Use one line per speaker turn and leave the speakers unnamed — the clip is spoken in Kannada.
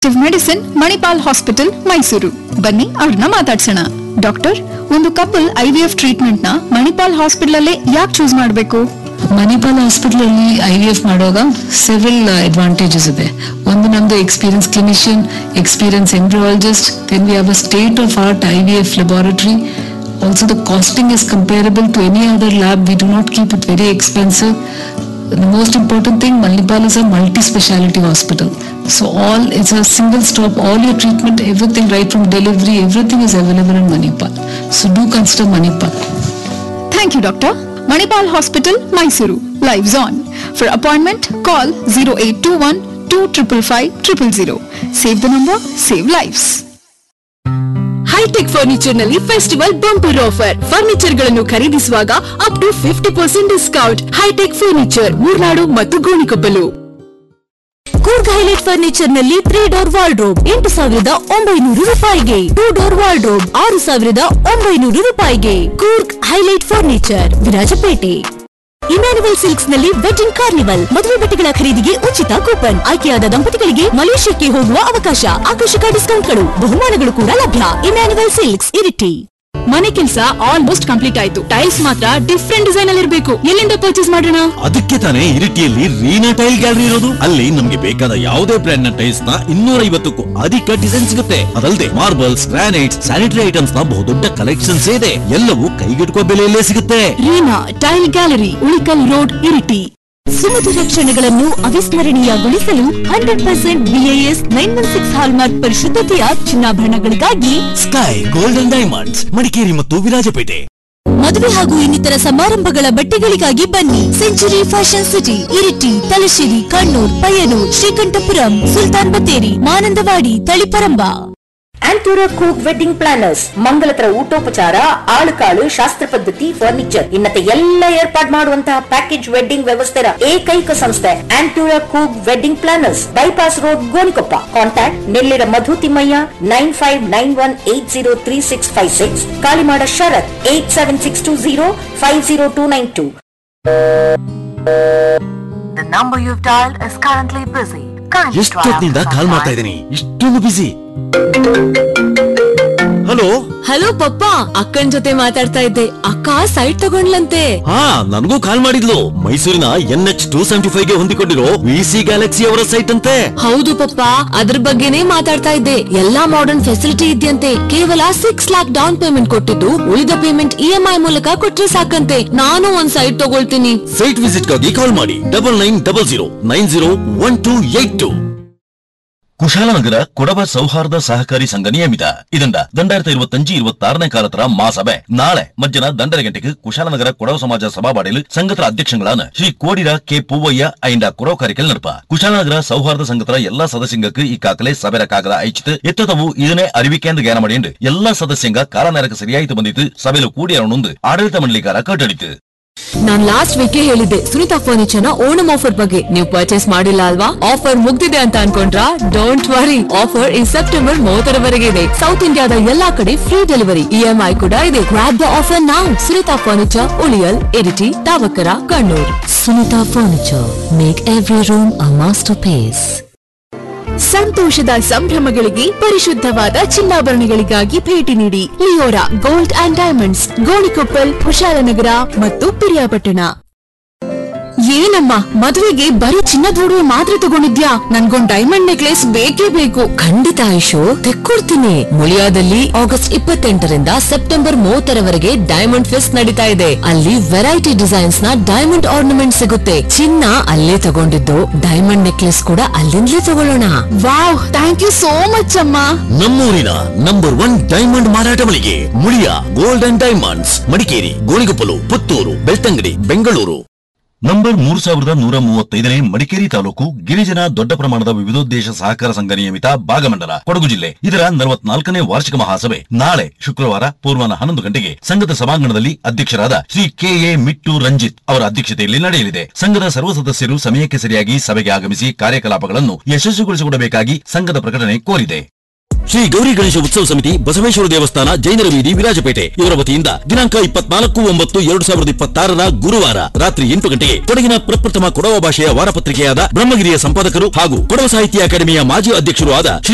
ಮೆಡಿಸಿನ್ ಮಣಿಪಾಲ್ ಹಾಸ್ಪಿಟಲ್ ಮೈಸೂರು ಬನ್ನಿ ಅವ್ರನ್ನ ಮಾತಾಡ್ಸೋಣ ಡಾಕ್ಟರ್ ಒಂದು couple I V F treatment ನ ಮಣಿಪಾಲ್ ಹಾಸ್ಪಿಟಲ್ ಅಲ್ಲೇ ಯಾಕೆ ಚೂಸ್ ಮಾಡಬೇಕು
ಮಣಿಪಾಲ್ ಹಾಸ್ಪಿಟಲ್ ಅಲ್ಲಿ ಐ ವಿ ಎಫ್ ಮಾಡುವಾಗ ಸೆವೆಲ್ ಅಡ್ವಾಂಟೇಜಸ್ ಇದೆ ಒಂದು ನಮ್ದು experience clinician experience embryologist then we have a state of art I V F laboratory also the costing is comparable to any other lab we do not keep it very expensive The most important thing, Manipal is a multi-speciality hospital. So all, it's a single stop, all your treatment, everything right from delivery, everything is available in Manipal. So do consider Manipal.
Thank you doctor Manipal hospital Mysuru lives on for appointment call zero eight two one two triple five triple zero save the number save lives
hitech furniture ನಲ್ಲಿ ಫೆಸ್ಟಿವಲ್ ಬಂಪರ್ ಆಫರ್ ಫರ್ನಿಚರ್ ಗಳನ್ನು ಖರೀದಿಸುವಾಗ up to fifty percent discount hitech furniture Murnad ಮತ್ತು ಗೋಣಿಕೊಪ್ಪಲು ಕೂರ್ಗ್ ಹೈಲೈಟ್ ಫರ್ನಿಚರ್ ನಲ್ಲಿ ತ್ರೀ ಡೋರ್ ವಾರ್ಡ್ರೋಬ್ ಎಂಟು ಸಾವಿರದ ಒಂಬೈನೂರು ರೂಪಾಯಿಗೆ ಟೂ ಡೋರ್ ವಾರ್ಡ್ರೋಬ್ ಆರು ಸಾವಿರದ ಒಂಬೈನೂರು ರೂಪಾಯಿಗೆ Coorg highlight furniture Virajpet Emmanuel silks ನಲ್ಲಿ ವೆಡ್ಡಿಂಗ್ ಕಾರ್ನಿವಲ್ ಮದುವೆ ಬಟ್ಟೆಗಳ ಖರೀದಿಗೆ ಉಚಿತ ಕೂಪನ್ ಆಯ್ಕೆಯಾದ ದಂಪತಿಗಳಿಗೆ ಮಲೇಷ್ಯಾಕ್ಕೆ ಹೋಗುವ ಅವಕಾಶ ಆಕರ್ಷಕ ಡಿಸ್ಕೌಂಟ್ಗಳು ಬಹುಮಾನಗಳು ಕೂಡ ಲಭ್ಯ ಇಮ್ಯಾನುವಲ್ ಸಿಲ್ಕ್ಸ್ ಇರಿಟಿ ಮನೆ ಕೆಲಸ ಆಲ್ಮೋಸ್ಟ್ ಕಂಪ್ಲೀಟ್ ಆಯ್ತು ಟೈಲ್ಸ್ ಮಾತ್ರ ಡಿಫ್ರೆಂಟ್ ಡಿಸೈನ್ ಅಲ್ಲಿ ಇರಬೇಕು ಎಲ್ಲಿಂದ ಪರ್ಚೇಸ್ ಮಾಡೋಣ
ಅದಕ್ಕೆ ತಾನೇ ಇರಿಟಿಯಲ್ಲಿ ರೀನಾ ಟೈಲ್ ಗ್ಯಾಲರಿ ಇರೋದು ಅಲ್ಲಿ ನಮ್ಗೆ ಬೇಕಾದ ಯಾವುದೇ ಬ್ರ್ಯಾಂಡ್ ನ ಟೈಲ್ಸ್ ನ ಇನ್ನೂರ ಐವತ್ತಕ್ಕೂ ಅಧಿಕ ಡಿಸೈನ್ ಸಿಗುತ್ತೆ ಅದಲ್ಲದೆ ಮಾರ್ಬಲ್ಸ್ ಗ್ರಾನೈಟ್ಸ್ ಸ್ಯಾನಿಟರಿ ಐಟಮ್ಸ್ ನ ಬಹುದೊಡ್ಡ ಕಲೆಕ್ಷನ್ಸ್ ಇದೆ ಎಲ್ಲವೂ ಕೈಗೆಟುಕುವ ಬೆಲೆಯಲ್ಲೇ ಸಿಗುತ್ತೆ
Reena tile gallery Ulikkal road Iritty ಸುಮಧುರ ಕ್ಷಣಗಳನ್ನು ಅವಿಸ್ಮರಣೀಯಗೊಳಿಸಲು hundred percent BIS nine one six hallmark ಪರಿಶುದ್ಧತೆಯ ಚಿನ್ನಾಭರಣಗಳಿಗಾಗಿ
ಸ್ಕೈ ಗೋಲ್ಡನ್ ಡೈಮಂಡ್ಸ್ ಮಡಿಕೇರಿ ಮತ್ತು ವಿರಾಜಪೇಟೆ
ಮದುವೆ ಹಾಗೂ ಇನ್ನಿತರ ಸಮಾರಂಭಗಳ ಬಟ್ಟೆಗಳಿಗಾಗಿ ಬನ್ನಿ century fashion city Iritty Thalassery Kannur Payyanur Sreekandapuram Sultan Bathery Mananthavady Taliparamba
Antoora cook wedding planners ಮಂಗಲತರ ಊಟೋಪಚಾರ ಆಳುಕಾಳು ಶಾಸ್ತ್ರ ಪದ್ಧತಿ ಫರ್ನಿಚರ್ ಇನ್ನತೆ ಎಲ್ಲ ಏರ್ಪಾಡ್ ಮಾಡುವಂತಹ ಪ್ಯಾಕೇಜ್ ವೆಡ್ಡಿಂಗ್ ವ್ಯವಸ್ಥೆಯ ಏಕೈಕ ಸಂಸ್ಥೆ Antoora cook wedding planners bypass road Gonikoppa contact Nellira Madhu Thimmaiah nine five nine one eight zero three six five six Kalimada Sharath eight seven six two zero five zero two nine two
The number you've dialed is currently busy. Kindly try
ಎಷ್ಟೊತ್ತಿನಿಂದ
after
ಕಾಲ್
some
ಮಾಡ್ತಾ
time.
ಇದ್ದೀನಿ ಇಷ್ಟೊಂದು ಬಿಸಿ ಹಲೋ
ಹಲೋ ಪಪ್ಪ ಅಕ್ಕನ್ ಜೊತೆ ಮಾತಾಡ್ತಾ ಇದ್ದೆ ಅಕ್ಕ ಸೈಟ್ ತಗೊಂಡ್ಲಂತೆ
ಹಾ ನನಗೂ ಕಾಲ್ ಮಾಡಿದ್ಲು ಮೈಸೂರಿನ N H two seventy five ಗೆ ಹೊಂದಿಕೊಂಡಿರೋ ವಿ ಸಿ ಗ್ಯಾಲಕ್ಸಿ ಅವರ ಸೈಟ್ ಅಂತೆ
ಹೌದು ಪಪ್ಪ ಅದ್ರ ಬಗ್ಗೆನೇ ಮಾತಾಡ್ತಾ ಇದ್ದೆ ಎಲ್ಲಾ ಮಾಡರ್ನ್ ಫೆಸಿಲಿಟಿ ಇದೆಯಂತೆ ಕೇವಲ ಸಿಕ್ಸ್ ಲ್ಯಾಕ್ ಡೌನ್ ಪೇಮೆಂಟ್ ಕೊಟ್ಟಿದ್ದು ಉಳಿದ ಪೇಮೆಂಟ್ ಇ ಎಂ ಐ ಮೂಲಕ ಕೊಟ್ರೆ ಸಾಕಂತೆ ನಾನು ಒಂದ್ ಸೈಟ್ ತಗೊಳ್ತೀನಿ
ಸೈಟ್ ವಿಸಿಟ್ ಗಾಗಿ ಕಾಲ್ ಮಾಡಿ double nine double zero nine zero one two eight two Kushalnagar Kodava ಸೌಹಾರ್ದ ಸಹಕಾರಿ ಸಂಘ ನಿಯಮಿತ ಇದರಿಂದ രണ്ടായിരത്തി ഇരുപത്തഞ്ച് ഇരുപത്തി ആറിനെ കാലത്തറ മാസഭೆ നാളെ മജ്ജന രണ്ടര ഗಂಟೆಗೆ ಕುಶಾಲನಗರ ಕೊಡವ ಸಮಾಜ ಸಭಾಬಾಡಿಲು ಸಂಘತರ ಅಧ್ಯಕ್ಷಗಳಾன ಶ್ರೀ ಕೋಡಿರ ಕೆ ಪೂವಯ್ಯ ಐಂಡ ಕೊಡವ ಕಾರ್ಯಕ್ರಮ ನಡಪ ಕುಶಾಲನಗರ ಸೌಹಾರ್ದ ಸಂಘತರ ಎಲ್ಲಾ ಸದಸ್ಯಂಗಕ್ಕೆ ಈ ಕಾಕಲೆ ಸಭೆರ ಕಾಗದ ಐಚಿತ್ ಎತ್ತತವು ಇದನ್ನೇ ಅರಿವಿಕೆಂದು ಜ್ಞಾನ ಮಾಡಿಂಡು ಎಲ್ಲಾ ಸದಸ್ಯಂಗ ಕಾಲನೇರಕ್ಕೆ ಸರಿಯಾಯಿತು ಬಂದಿತ್ತು ಸಭೆಲು ಕೂಡಿಯರೊಂದು ಆಡಳಿತ ಮಂಡಳಿಗಾರ ಕಟ್ಟಡಿತು
ನಾನ್ ಲಾಸ್ಟ್ ವೀಕ್ ಹೇಳಿದ್ದೆ ಸುನಿತಾ ಫರ್ನಿಚರ್ ನ ಓಣಂ ಆಫರ್ ಬಗ್ಗೆ ನೀವು ಪರ್ಚೇಸ್ ಮಾಡಿಲ್ಲ ಅಲ್ವಾ ಆಫರ್ ಮುಗ್ದಿದೆ ಅಂತ ಅನ್ಕೊಂಡ್ರಾ ಡೋಂಟ್ ವರಿ ಆಫರ್ ಈ ಸೆಪ್ಟೆಂಬರ್ ಮೂವತ್ತರವರೆಗೆ ಇದೆ ಸೌತ್ ಇಂಡಿಯಾದ ಎಲ್ಲಾ ಕಡೆ ಫ್ರೀ ಡೆಲಿವರಿ ಇಎಂಐ ಕೂಡ ಇದೆ ಗ್ರಾಪ್ ದ ಆಫರ್ ನಾವು ಸುನಿತಾ ಫರ್ನಿಚರ್ ಉಳಿಯಲ್ Iritty Thavakkara Kannur Sunita furniture make every room a masterpiece ಸಂತೋಷದ ಸಂಭ್ರಮಗಳಿಗೆ ಪರಿಶುದ್ಧವಾದ ಚಿನ್ನಾಭರಣಗಳಿಗಾಗಿ ಭೇಟಿ ನೀಡಿ Leora gold and diamonds Gonikoppal Kushalnagar ಮತ್ತು ಪಿರಿಯಾಪಟ್ಟಣ ಏನಮ್ಮ ಮದುವೆಗೆ ಬರೀ ಚಿನ್ನದ ಒಡವೆ ಮಾತ್ರ ತಗೊಂಡಿದ್ಯಾ ನನ್ಗೊಂದ್ ಡೈಮಂಡ್ ನೆಕ್ಲೆಸ್ ಬೇಕೇ ಬೇಕು ಖಂಡಿತ ಆಯುಷು ತೆಕ್ಕೊಡ್ತೀನಿ ಮುಳಿಯಾದಲ್ಲಿ ಆಗಸ್ಟ್ ಇಪ್ಪತ್ತೆಂಟರಿಂದ ಸೆಪ್ಟೆಂಬರ್ ಮೂವತ್ತರವರೆಗೆ ಡೈಮಂಡ್ ಫೆಸ್ಟ್ ನಡೀತಾ ಇದೆ ಅಲ್ಲಿ ವೆರೈಟಿ ಡಿಸೈನ್ಸ್ ನ ಡೈಮಂಡ್ ಆರ್ನಮೆಂಟ್ ಸಿಗುತ್ತೆ ಚಿನ್ನ ಅಲ್ಲೇ ತಗೊಂಡಿದ್ದು ಡೈಮಂಡ್ ನೆಕ್ಲೆಸ್ ಕೂಡ ಅಲ್ಲಿಂದಲೇ ತಗೊಳ್ಳೋಣ wow thank you so much ಅಮ್ಮ
ನಮ್ಮೂರಿನ ನಂಬರ್ ಒನ್ ಡೈಮಂಡ್ ಮಾರಾಟ ಮಳಿಗೆ Muliya gold and diamonds Madikeri Gonikoppal Puttur Belthangady Bengaluru number ಮೂರು ಸಾವಿರದ ನೂರ ಮೂವತ್ತೈದನೇ ಮಡಿಕೇರಿ ತಾಲೂಕು ಗಿರಿಜನ ದೊಡ್ಡ ಪ್ರಮಾಣದ ವಿವಿಧೋದ್ದೇಶ ಸಹಕಾರ ಸಂಘ ನಿಯಮಿತ ಭಾಗಮಂಡಲ ಕೊಡಗು ಜಿಲ್ಲೆ ಇದರ ನಲವತ್ನಾಲ್ಕನೇ ವಾರ್ಷಿಕ ಮಹಾಸಭೆ ನಾಳೆ ಶುಕ್ರವಾರ ಪೂರ್ವಾಹ್ನ ಹನ್ನೊಂದು ಗಂಟೆಗೆ ಸಂಘದ ಸಭಾಂಗಣದಲ್ಲಿ ಅಧ್ಯಕ್ಷರಾದ ಶ್ರೀ ಕೆಎ ಮಿಟ್ಟು ರಂಜಿತ್ ಅವರ ಅಧ್ಯಕ್ಷತೆಯಲ್ಲಿ ನಡೆಯಲಿದೆ ಸಂಘದ ಸರ್ವ ಸದಸ್ಯರು ಸಮಯಕ್ಕೆ ಸರಿಯಾಗಿ ಸಭೆಗೆ ಆಗಮಿಸಿ ಕಾರ್ಯಕಲಾಪಗಳನ್ನು ಯಶಸ್ವಿಗೊಳಿಸಿಕೊಡಬೇಕಾಗಿ ಸಂಘದ ಪ್ರಕಟಣೆ ಕೋರಿದೆ ಶ್ರೀ ಗೌರಿ ಗಣೇಶ ಉತ್ಸವ ಸಮಿತಿ ಬಸವೇಶ್ವರ ದೇವಸ್ಥಾನ ಜೈನರ ಬೀದಿ ವಿರಾಜಪೇಟೆ ಇವರ ವತಿಯಿಂದ ದಿನಾಂಕ ಇಪ್ಪತ್ನಾಲ್ಕು ಒಂಬತ್ತು ಎರಡು ಸಾವಿರದ ಇಪ್ಪತ್ತಾರರ ಗುರುವಾರ ರಾತ್ರಿ ಎಂಟು ಗಂಟೆಗೆ ಕೊಡಗಿನ ಪ್ರಪ್ರಥಮ ಕೊಡವ ಭಾಷೆಯ ವಾರಪತ್ರಿಕೆಯಾದ ಬ್ರಹ್ಮಗಿರಿಯ ಸಂಪಾದಕರು ಹಾಗೂ ಕೊಡವ ಸಾಹಿತ್ಯ ಅಕಾಡೆಮಿಯ ಮಾಜಿ ಅಧ್ಯಕ್ಷರು ಆದ ಶ್ರೀ